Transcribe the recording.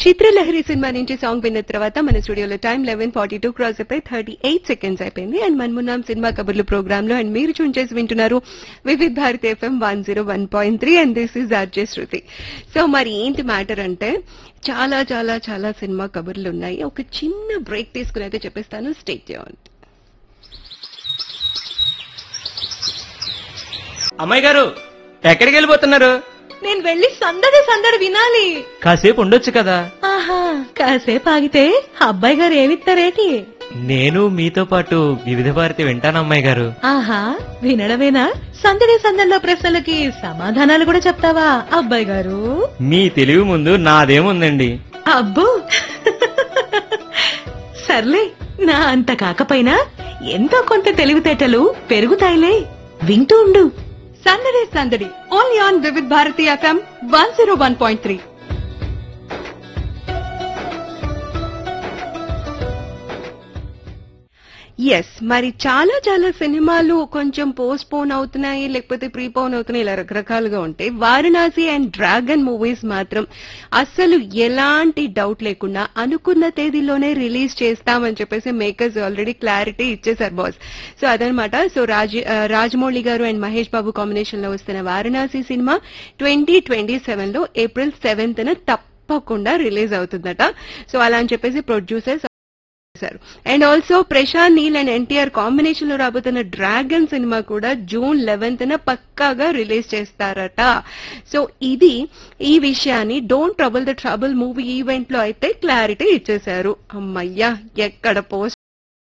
Chitralahari cinema నుంచి song విన్న తర్వాత మన స్టూడియోలో time eleven forty two cross అయిపోయి థర్టీ ఎయిట్ సెకండ్స్ అయిపోయింది అండ్ మనమున్నాం సినిమా కబుర్లు ప్రోగ్రామ్ లో అండ్ మీరు చూన్ చేసి వింటున్నారు Vividh Bharati FM one zero one point three and this is RJ Shruti so మరి ఏంటి మ్యాటర్ అంటే చాలా చాలా చాలా సినిమా కబుర్లు ఉన్నాయి ఒక చిన్న బ్రేక్ తీసుకుని అయితే చెప్పేస్తాను స్టేట్ చేయండి అమ్మాయి గారు ఎక్కడికి వెళ్ళిపోతున్నారు నేను వెళ్ళి సందడి సందడి వినాలి కాసేపు ఉండొచ్చు కదా ఆహా కాసేపు ఆగితే అబ్బాయి గారు ఏమిస్తారేటి నేను మీతో పాటు వివిధ భారతి వింటాను అమ్మాయి గారు ఆహా వినడమేనా సందడి సందడిలో ప్రశ్నలకి సమాధానాలు కూడా చెప్తావా అబ్బాయి గారు మీ తెలివి ముందు నాదేముందండి అబ్బో సర్లే నా అంత కాకపోయినా ఎంతో కొంత తెలివితేటలు పెరుగుతాయిలే వింటూ ఉండు సందడి సందడి only on Vividh Bharati FM one zero one point three yes మరి చాలా చాలా సినిమాలు కొంచెం పోస్ట్ పోన్ అవుతున్నాయి లేకపోతే ప్రీపోన్ అవుతున్నాయి ఇలా రకరకాలుగా ఉంటాయి వారణాసి అండ్ డ్రాగన్ మూవీస్ మాత్రం అస్సలు ఎలాంటి డౌట్ లేకుండా అనుకున్న తేదీలోనే రిలీజ్ చేస్తామని చెప్పేసి మేకర్స్ ఆల్రెడీ క్లారిటీ ఇచ్చేసారు బాస్ సో అదనమాట సో రాజ్ ఆ, రాజమౌళి గారు అండ్ మహేష్ బాబు కాంబినేషన్ లో వస్తున్న Varanasi cinema twenty twenty seven లో ఏప్రిల్ సెవెంత్ తప్పకుండా రిలీజ్ అవుతుందట సో అలా అని చెప్పేసి ప్రొడ్యూసర్స్ చేశారు and also Prashanth Neel and NTR combination లో రాబోతున్న డ్రాగన్ సినిమా కూడా జూన్ లెవెన్త్ న పక్కాగా రిలీజ్ చేస్తారట సో ఇది ఈ విషయాన్ని don't trouble the trouble movie event లో అయితే క్లారిటీ ఇచ్చేశారు అమ్మయ్యా ఎక్కడ పోస్ట్